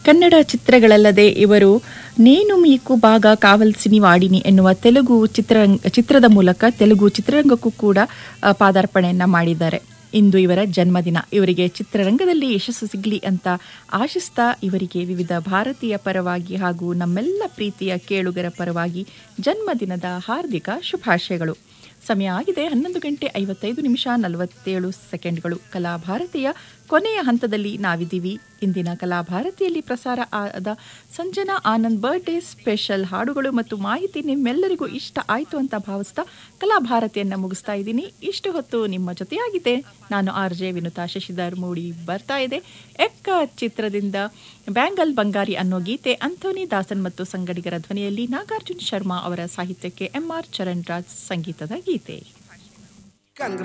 ಕನ್ನಡ ಚಿತ್ರಗಳಲ್ಲದೆ ಇವರು ನೇನು ಮೀಕು ಭಾಗ ಕಾವಲ್ಸಿನಿ ವಾಡಿನಿ ಎನ್ನುವ ತೆಲುಗು ಚಿತ್ರರಂಗ ಚಿತ್ರದ ಮೂಲಕ ತೆಲುಗು ಚಿತ್ರರಂಗಕ್ಕೂ ಕೂಡ ಆ, ಪಾದಾರ್ಪಣೆಯನ್ನ ಮಾಡಿದ್ದಾರೆ ಇಂದು ಇವರ ಜನ್ಮದಿನ ಇವರಿಗೆ ಚಿತ್ರರಂಗದಲ್ಲಿ ಯಶಸ್ಸು ಸಿಗಲಿ ಅಂತ ಆಶಿಸ್ತಾ ಇವರಿಗೆ ವಿವಿಧ ಭಾರತೀಯ ಪರವಾಗಿ ಹಾಗೂ ನಮ್ಮೆಲ್ಲ ಪ್ರೀತಿಯ ಕೇಳುಗರ ಪರವಾಗಿ ಜನ್ಮದಿನದ ಹಾರ್ದಿಕ ಶುಭಾಶಯಗಳು ಸಮಯ ಆಗಿದೆ ಹನ್ನೊಂದು ಗಂಟೆ ಐವತ್ತೈದು ನಿಮಿಷ ನಲವತ್ತೇಳು ಸೆಕೆಂಡ್ಗಳು ಕಲಾಭಾರತಿಯ ಕೊನೆಯ ಹಂತದಲ್ಲಿ ನಾವಿದ್ದೀವಿ ಇಂದಿನ ಕಲಾಭಾರತಿಯಲ್ಲಿ ಪ್ರಸಾರ ಆದ ಸಂಜನಾ ಆನಂದ್ ಬರ್ಡೇ ಸ್ಪೆಷಲ್ ಹಾಡುಗಳು ಮತ್ತು ಮಾಹಿತಿ ನಿಮ್ಮೆಲ್ಲರಿಗೂ ಇಷ್ಟ ಆಯಿತು ಅಂತ ಭಾವಿಸ್ತಾ ಕಲಾಭಾರತಿಯನ್ನು ಮುಗಿಸ್ತಾ ಇದ್ದೀನಿ ಇಷ್ಟು ಹೊತ್ತು ನಿಮ್ಮ ಜೊತೆಯಾಗಿದೆ ನಾನು ಆರ್ ಜೆ ವಿನುತಾ ಶಶಿಧರ್ ಮೂಡಿ ಬರ್ತಾ ಇದೆ ಎಕ್ಕ ಚಿತ್ರದಿಂದ ಬ್ಯಾಂಗಲ್ ಬಂಗಾರಿ ಅನ್ನೋ ಗೀತೆ ಅಂಥೋನಿ ದಾಸನ್ ಮತ್ತು ಸಂಗಡಿಗರ ಧ್ವನಿಯಲ್ಲಿ ನಾಗಾರ್ಜುನ್ ಶರ್ಮಾ ಅವರ ಸಾಹಿತ್ಯಕ್ಕೆ ಎಂಆರ್ ಚರಣ್ ರಾಜ್ ಸಂಗೀತದ ಗೀತೆ